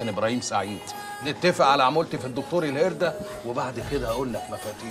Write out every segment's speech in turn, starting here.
كابتن ابراهيم سعيد نتفق على عمولتي في الدكتور الهرده وبعد كده اقول لك مفاتيح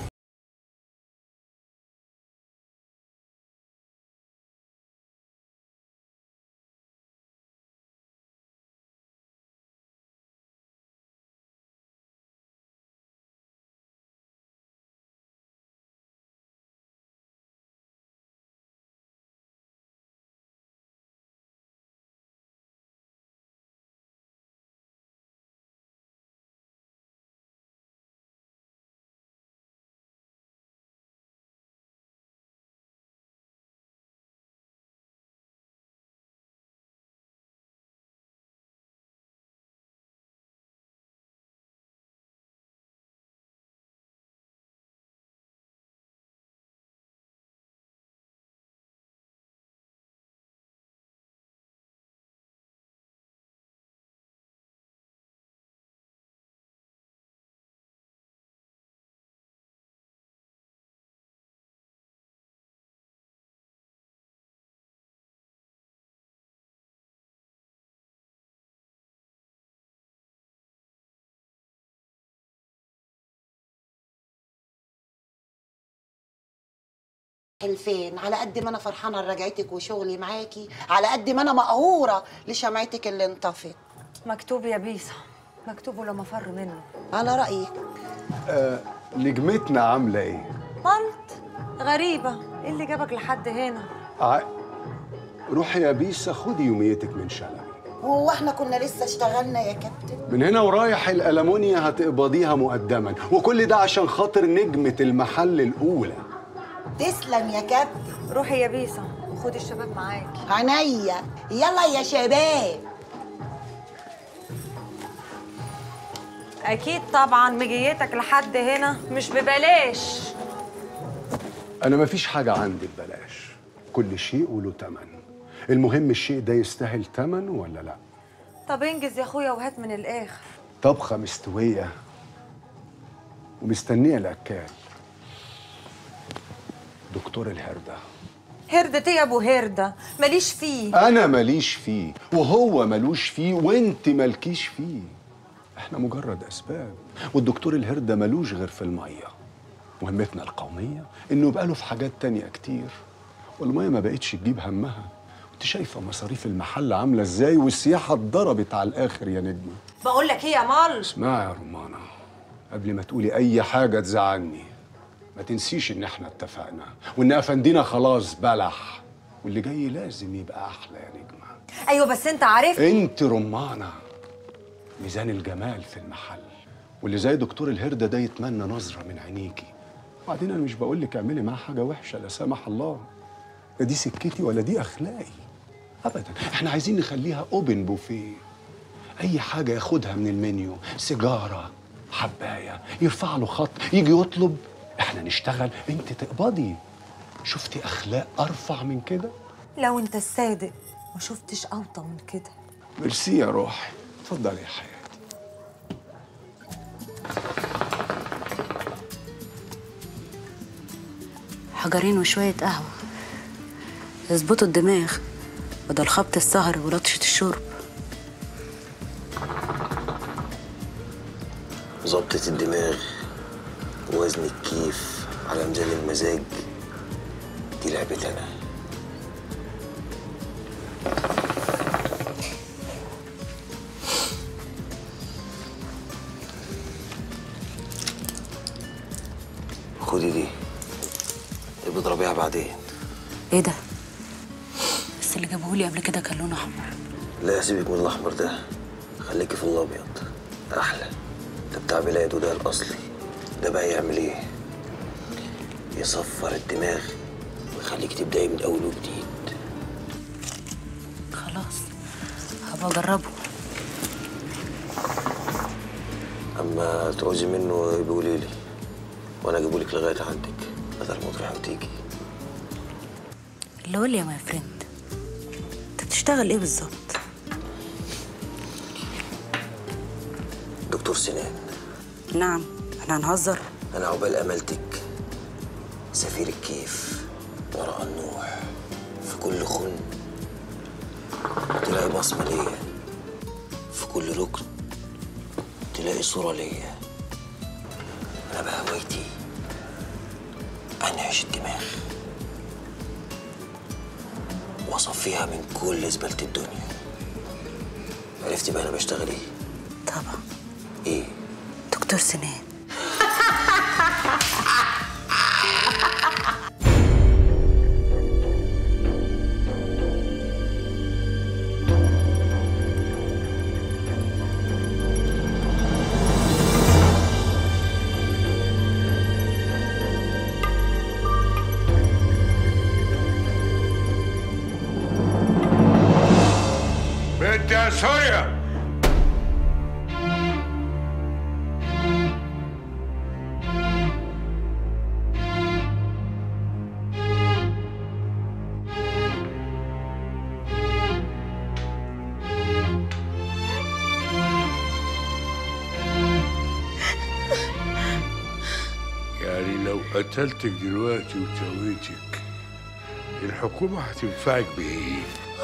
حلفين على قد ما انا فرحانه لرجعتك وشغلي معاكي على قد ما انا مقهوره لشمعتك اللي انطفت مكتوب يا بيسا مكتوب ولا مفر منه على رايك آه نجمتنا عامله ايه مالت غريبة ايه اللي جابك لحد هنا ع... روحي يا بيسا خدي يوميتك من شلبي هو احنا كنا لسه اشتغلنا يا كابتن من هنا ورايح الألمونيا هتقبضيها مقدما وكل ده عشان خاطر نجمة المحل الأولى تسلم يا كابتن روحي يا بيسا وخدي الشباب معاكي عينيا يلا يا شباب اكيد طبعا مجيتك لحد هنا مش ببلاش أنا مفيش حاجة عندي ببلاش كل شيء وله تمن المهم الشيء ده يستاهل تمن ولا لا طب انجز يا اخويا وهات من الاخر طبخة مستوية ومستنية الأكال دكتور الهردة هردة ايه يا ابو هردة ماليش فيه أنا ماليش فيه وهو ملوش فيه وأنت مالكيش فيه إحنا مجرد أسباب والدكتور الهردة ملوش غير في المية مهمتنا القومية إنه يبقى له في حاجات تانية كتير والمية ما بقتش تجيب همها انت شايفة مصاريف المحل عاملة ازاي والسياحة اتضربت على الآخر يا نجمة بقول لك ايه يا مال اسمعي يا رمانة قبل ما تقولي أي حاجة تزعلني ما تنسيش إن إحنا اتفقنا وإن أفندينا خلاص بلح واللي جاي لازم يبقى أحلى يا نجمة ايوه بس انت عارف انت رمانة ميزان الجمال في المحل واللي زي دكتور الهردة ده يتمنى نظرة من عينيكي وبعدين انا مش بقول لك اعملي معاه حاجة وحشة لا سمح الله لا دي سكتي ولا دي اخلاقي ابدا احنا عايزين نخليها اوبن بوفيه اي حاجة ياخدها من المنيو سيجارة حباية يرفع له خط يجي يطلب احنا نشتغل انت تقبضي شفتي اخلاق ارفع من كده لو انت الصادق ما شفتش اوطى من كده ميرسي يا روحي اتفضلي يا حياتي حجرين وشوية قهوة يظبطوا الدماغ بدل خبط السهر ولطشة الشرب ظبطة الدماغ ووزن الكيف على ميزان المزاج دي لعبتي انا خدي دي ابقي اضربيها بعدين ايه ده؟ بس اللي جابهولي قبل كده كان لونه احمر لا سيبك من الاحمر ده خليكي في الابيض احلى ده بتاع بلاد وده الاصلي ده بقى يعمل ايه يصفر الدماغ ويخليك تبداي من اول وجديد خلاص هبقى اجربه اما تعوزي منه بيقولي لي وانا اجيبهولك لغايه عندك بدل ما تروحي وتيجي اللي قول لي يا ماي فريند انت بتشتغل ايه بالظبط؟ دكتور سنان نعم احنا هنهزر انا عقبال املتك سفير الكيف ورا النوح في كل خن تلاقي بصمه ليا في كل ركن تلاقي صورة ليا أنا بقى هوايتي أنعش الدماغ وأصفيها من كل زبالة الدنيا عرفتي بقى أنا بشتغل إيه؟ طبعا إيه؟ دكتور سنان بنت يا سوريا يعني لو قتلتك دلوقتي وسويتك الحكومة هتنفعك بإيه؟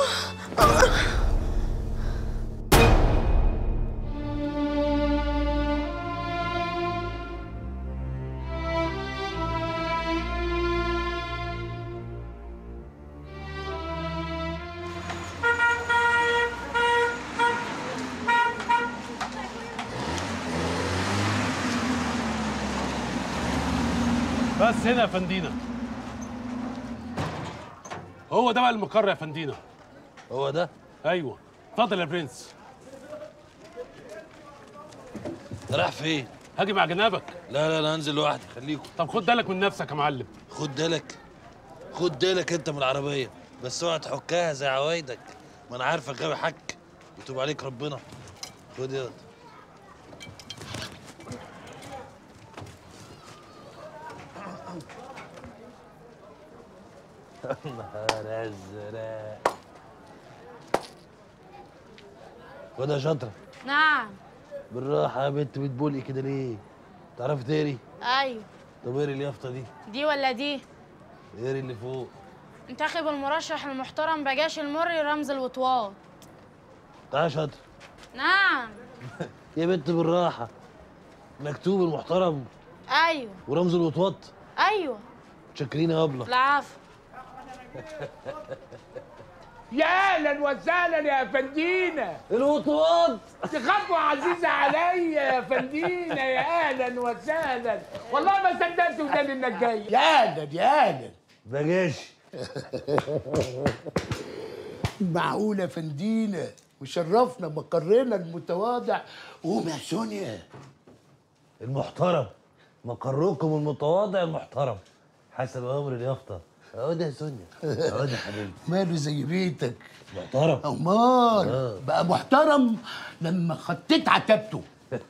بس هنا يا فندينا هو ده بقى المقر يا فندينا هو ده ايوه اتفضل يا برنس رايح فين؟ هاجي مع جنابك لا لا انا هنزل لوحدي خليكم طب خد بالك من نفسك يا معلم خد بالك خد بالك انت من العربيه بس اوعى تحكها زي عوايدك ما انا عارفك غاوي حك يتوب عليك ربنا خد ياض نهار ازرق خد يا شاطره نعم بالراحه يا بنت بتبولي كده ليه؟ تعرفي تقري؟ ايوه طب اقري اليافطه دي دي ولا دي اقري اللي فوق انتخب المرشح المحترم بجاش المري رمز الوطواط تعالى يا شاطره نعم يا بنت بالراحه مكتوب المحترم ايوه ورمز الوطواط ايوه شاكرين يا ابله العفو يا اهلا وسهلا يا فندينا الوطواط دي خطوة عزيزة عليا يا فندينا يا اهلا وسهلا والله ما صدقت ودان انك جاي يا اهلا يا اهلا بجاش معقولة فندينا وشرفنا مقرنا المتواضع قوم يا سونيا المحترم مقركم المتواضع المحترم حسب امر اليافطه اهو ده يا سونيا اهو ده حبيبي ماله زي بيتك محترم امال بقى محترم لما خطيت عتبته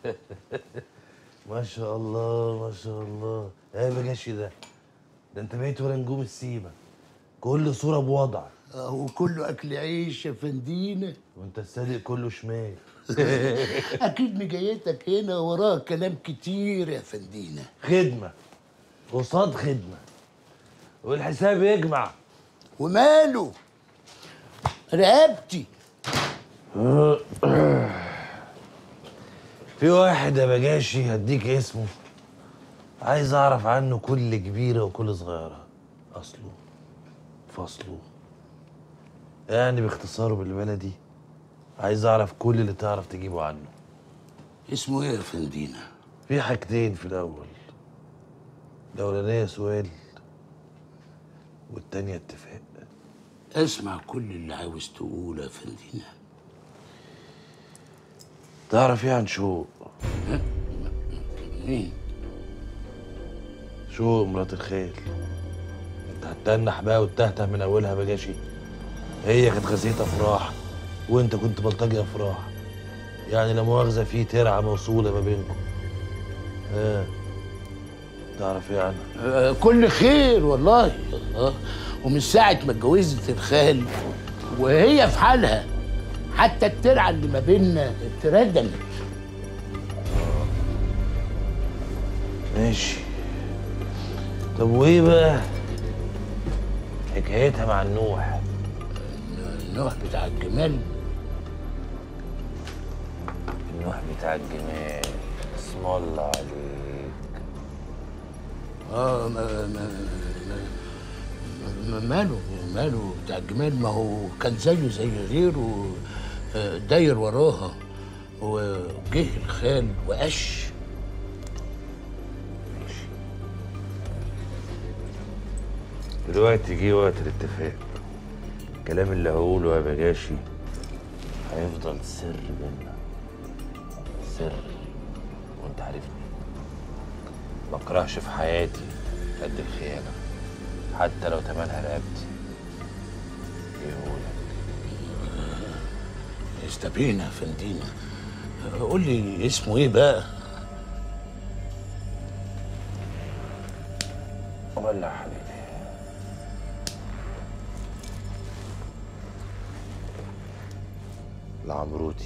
ما شاء الله ما شاء الله ايه بجاش ده ده انت بقيت ولا نجوم السيما كل صوره بوضع اهو كله اكل عيش يا فندينا وانت الصادق كله شمال اكيد مجيتك هنا وراه كلام كتير يا فندينا خدمه قصاد خدمه والحساب يجمع وماله رقبتي في واحد يا بجاشي هديك اسمه عايز اعرف عنه كل كبيره وكل صغيره اصله فصله يعني باختصاره بالبلدي عايز اعرف كل اللي تعرف تجيبه عنه اسمه ايه يا فندينا في حاجتين في الاول الاولانيه سؤال والتانيه اتفاق اسمع كل اللي عاوز تقوله يا فندينا تعرف ايه عن شوق مين شوق مرات الخيل انت هتتنح بقى وتتهته من اولها بجاشي هي كانت غزية افراح وانت كنت بلطجي افراح يعني لا مؤاخذه في ترعه موصوله ما بينكم ها تعرف ايه عنها آه كل خير والله الله ومن ساعة ما اتجوزت الخال وهي في حالها حتى الترعة اللي ما بيننا اتردمت ماشي طب وايه بقى حكايتها مع النوح النوع بتاع الجمال النوح بتاع الجمال اسم الله عليك اه ما ما ما ماله ماله بتاع الجمال ما هو كان زيه زي غيره آه، داير وراها وجه الخال وقش دلوقتي جه وقت الاتفاق الكلام اللي هقوله يا بجاشي هيفضل سر بينا سر وانت عارفني ما اكرهش في حياتي قد الخيانة حتى لو تمنها رقبتي يقولك استبينا فندينا قول لي اسمه ايه بقى ولا يا حبيبي العمروتي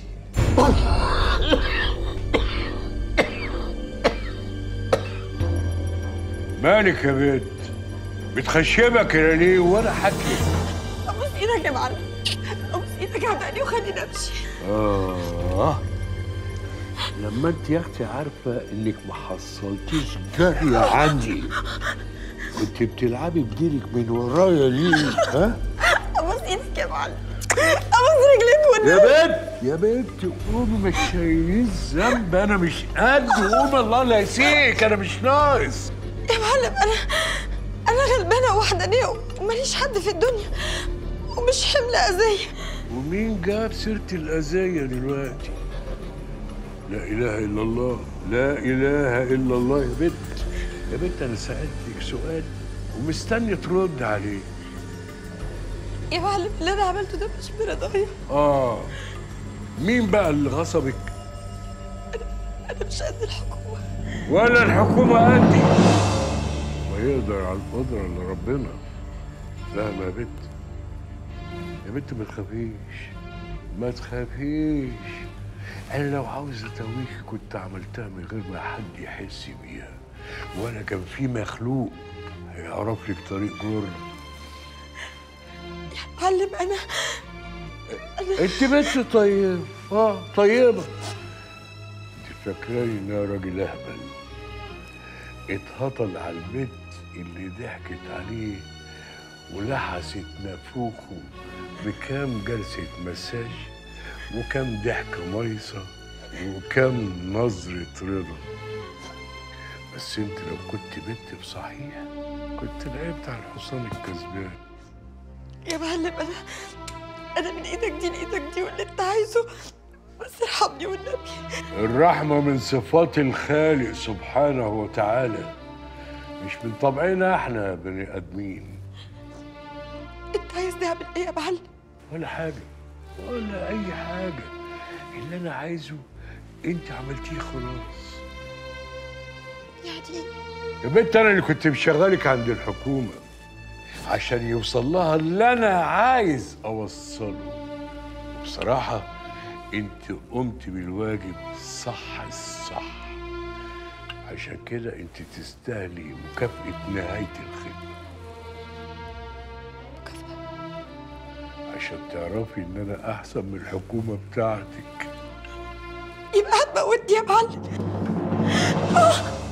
مالك يا بنت بتخشبك كده ليه وانا حكي ابوس ايدك يا معلم ابوس ايدك عدقني وخليني امشي اه لما انت يا اختي عارفه انك ما حصلتيش جاريه عندي كنت بتلعبي بديلك من ورايا ليه ها ابوس ايدك يا معلم ابوس رجليك يا والنبي بنت يا بنت قومي مش شايلين ذنب انا مش قد قوم الله لا يسيك انا مش ناقص يا معلم انا انا غلبانه وحدانيه وماليش حد في الدنيا ومش حمل اذيه ومين جاب سيرة الأذية دلوقتي؟ لا إله إلا الله لا إله إلا الله يا بنت يا بنت أنا سألتك سؤال ومستني ترد عليه يا معلم اللي انا عملته ده مش برضايا آه مين بقى اللي غصبك؟ انا مش قد الحكومه ولا الحكومة قدي ما يقدر على القدرة إلا ربنا فاهمة يا بنت يا بنت ما تخافيش ما تخافيش أنا لو عاوز أتويك كنت عملتها من غير ما حد يحس بيها ولا كان في مخلوق هيعرف لك طريق جر معلم انا انت بنت طيب اه طيبة انت فاكراني ان انا راجل اهبل اتهطل على البنت اللي ضحكت عليه ولحست نافوخه بكام جلسة مساج وكام ضحكة ميصة وكام نظرة رضا بس انت لو كنت بنت بصحيح كنت لعبت على الحصان الكسبان يا معلم انا انا من ايدك دي لايدك دي واللي انت عايزه بس ارحمني والنبي الرحمة من صفات الخالق سبحانه وتعالى مش من طبعنا احنا بني ادمين انت عايز نعمل ايه يا معلم ولا حاجة ولا أي حاجة اللي أنا عايزه أنت عملتيه خلاص يعني يا بنت أنا اللي كنت مشغلك عند الحكومة عشان يوصل لها اللي أنا عايز أوصله بصراحة أنت قمت بالواجب صح الصح عشان كده أنت تستاهلي مكافأة نهاية الخدمة عشان تعرفي إن أنا أحسن من الحكومة بتاعتك يبقى هتموتني يا معلم آه.